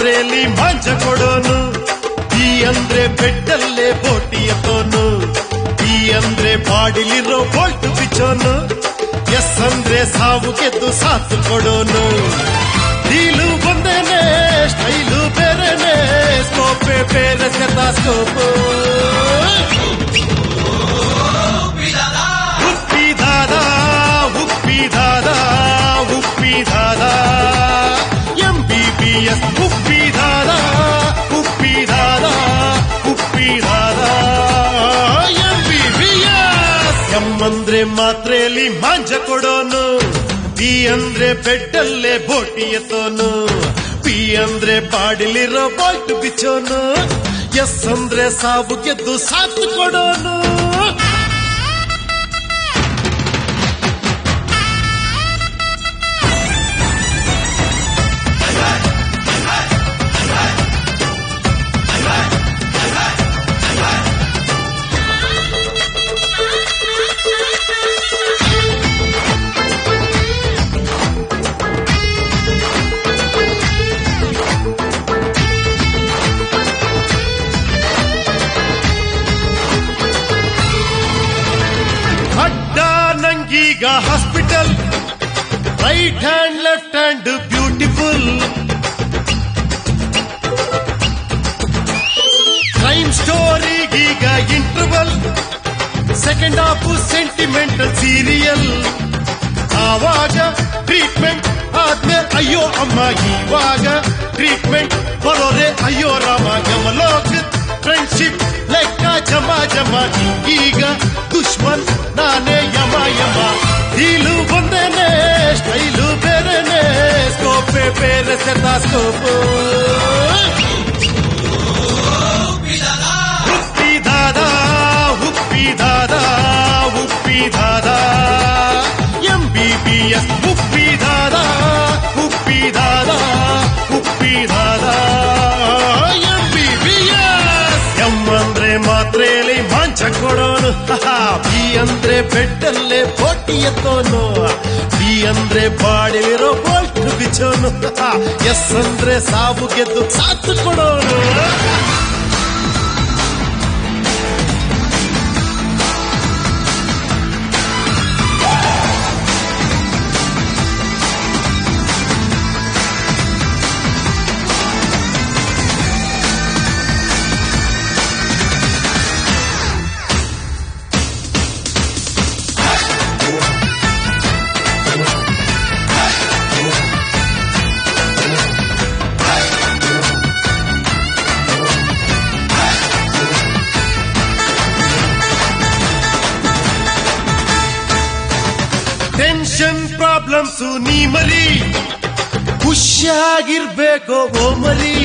ಮಾತ್ರೆಯಲ್ಲಿ ಮಾಂಜ ಕೊಡೋನು ಈ ಅಂದ್ರೆ ಬೆಟ್ಟಲ್ಲೇ ಬೋಟಿ ಎತ್ತೋನು ಈ ಅಂದ್ರೆ ಬಾಡಿಲಿರೋ ಬೋಲ್ಟ್ ಬಿಚ್ಚೋನು ಎಸ್ ಅಂದ್ರೆ ಸಾವು ಗೆದ್ದು ಸಾಥ್ ಕೊಡೋನು ಡೀಲು ಬಂದೇನೆ ಸ್ಟೈಲು ಬೇರೆನೆ ಸ್ಕೋಪೆ ಬೇರೆ scope Uppi Dada Uppi Dada Uppi Dada M B B S Uppi Dada Uppi Dada Uppi Dada M B B S M ಅಂದ್ರೆ ಮಾತ್ರೆಯಲ್ಲಿ ಮಾಂಜ ಕೊಡೋನು ಬಿ ಅಂದ್ರೆ ಬೆಡ್ಡಲ್ಲೇ ಬೋಟಿ ಎತ್ತೋನು ಪಿ ಅಂದ್ರೆ ಬಾಡಿಲಿರೋ ಬಾಲ್ಟ್ ಬಿಚ್ಚೋನು ಎಸ್ ಅಂದ್ರೆ ಸಾವು ಗೆದ್ದು ಸಾಥ್ ಕೊಡೋನು ಅಡ್ಡ ನಂಗೀಗ hospital right hand left hand beautiful crime ಸ್ಟೋರಿಗೀಗ interval second half sentimental serial ಆವಾಗ ಟ್ರೀಟ್ಮೆಂಟ್ ಆದ್ಮೇಲೆ ಅಯ್ಯೋ ಅಮ್ಮ ಇವಾಗ ಟ್ರೀಟ್ಮೆಂಟ್ ಬರೋರೆ ಅಯ್ಯೋ ರಾಮ ಯಮಲೋಕ ಫ್ರೆಂಡ್ಶಿಪ್ ಲೆಕ್ಕ ಜಮ ಜಮ ಈಗ ದುಶ್ಮನ್ ನಾನೇ ಯಮ ಯಮ ಡೀಲು ಬಂದೇನೆ ಸ್ಟೈಲು ಬೇರೆನೆ ಸ್ಕೋಪೆ ಬೇರೆ scope Uppi Dada Uppi Dada Uppi Dada M B B S Uppi Dada Uppi Dada Uppi Dada M B B S M ಅಂದ್ರೆ ಮಾತ್ರೆಯಲ್ಲಿ ಮಾಂಚ ಕೊಡೋನು ಬಿ ಅಂದ್ರೆ ಬೆಟ್ಟಲ್ಲೇ ಬೋಟಿ ಎತ್ತೋನು ಬಿ ಅಂದ್ರೆ ಬಾಡಿಲಿರೋ ಬೋಲ್ಟ್ ಬಿಚ್ಚೋನು ಎಸ್ ಅಂದ್ರೆ ಸಾವು ಗೆದ್ದು ಸಾಥ್ ಕೊಡೋನು ಟೆನ್ಷನ್ ಪ್ರಾಬ್ಲಮ್ಸ್ ನೀ ಮರಿ ಖುಷಿಯಾಗಿರ್ಬೇಕು ಓ ಮರಿ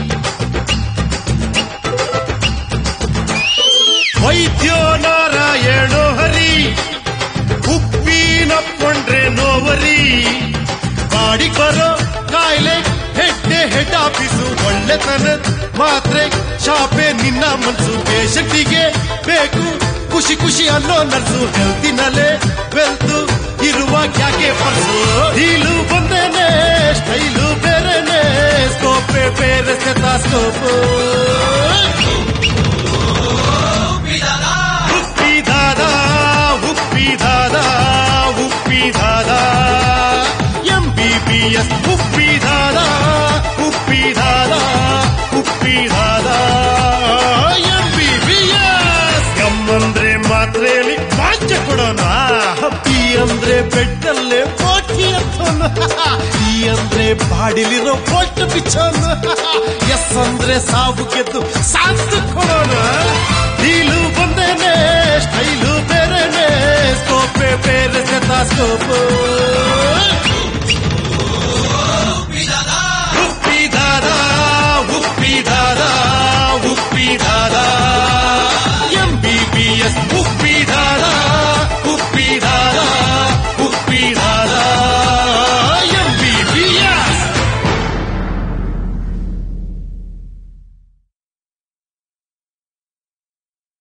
ವೈದ್ಯೋ ನಾರಾಯಣೋ ಹರಿ ಉಪ್ಪಿನಪ್ಕೊಂಡ್ರೆ ನೋವರಿ ಬಾಡಿ ಬರೋ ಕಾಯಿಲೆ ಹೆಡ್ಡೆ ಹೆಡ್ ಆಫೀಸು ಒಳ್ಳೆತನ ಮಾತ್ರೆ ಶಾಪೆ ನಿನ್ನ ಮನ್ಸು ಪೇಷಂಟಿಗೆ ಬೇಕು ಖುಷಿ ಖುಷಿ ಅನ್ನೋ ನರ್ಸು ಹೆಲ್ತಿನಲ್ಲೇ ವೆಲ್ತು ಇರುವಾಗ ಯಾಕೆ ಪರ್ಸು ಡೀಲು ಬಂದೇನೆ ಸ್ಟೈಲು ಬೇರೆನೆ ಸ್ಕೋಪೆ ಬೇರೆ scope Uppi Dada Uppi Dada Uppi Dada M B B S Uppi Dada Uppi Dada Uppi Dada M B B S M ಅಂದ್ರೆ ಮಾತ್ರೆಯಲ್ಲಿ ಮಾಂಚ ಕೊಡೋಣ ಪಿ ಅಂದ್ರೆ ಬೆಟ್ಟಲ್ಲೇ ಬೋಟಿ ಎತ್ತೋನು ಈ ಅಂದ್ರೆ ಬಾಡಿಲಿರೋ ಬೋಟ್ ಬಿಚ್ಚೋನು ಎಸ್ ಅಂದ್ರೆ ಸಾವು ಗೆದ್ದು ಸಾಥ್ ಕೊಡೋಣ ಡೀಲು ಬಂದೇನೆ ಸ್ಟೈಲು ಬೇರೆನೆ ಸ್ಕೋಪೆ ಬೇರೆ ಸ್ಕೋಪು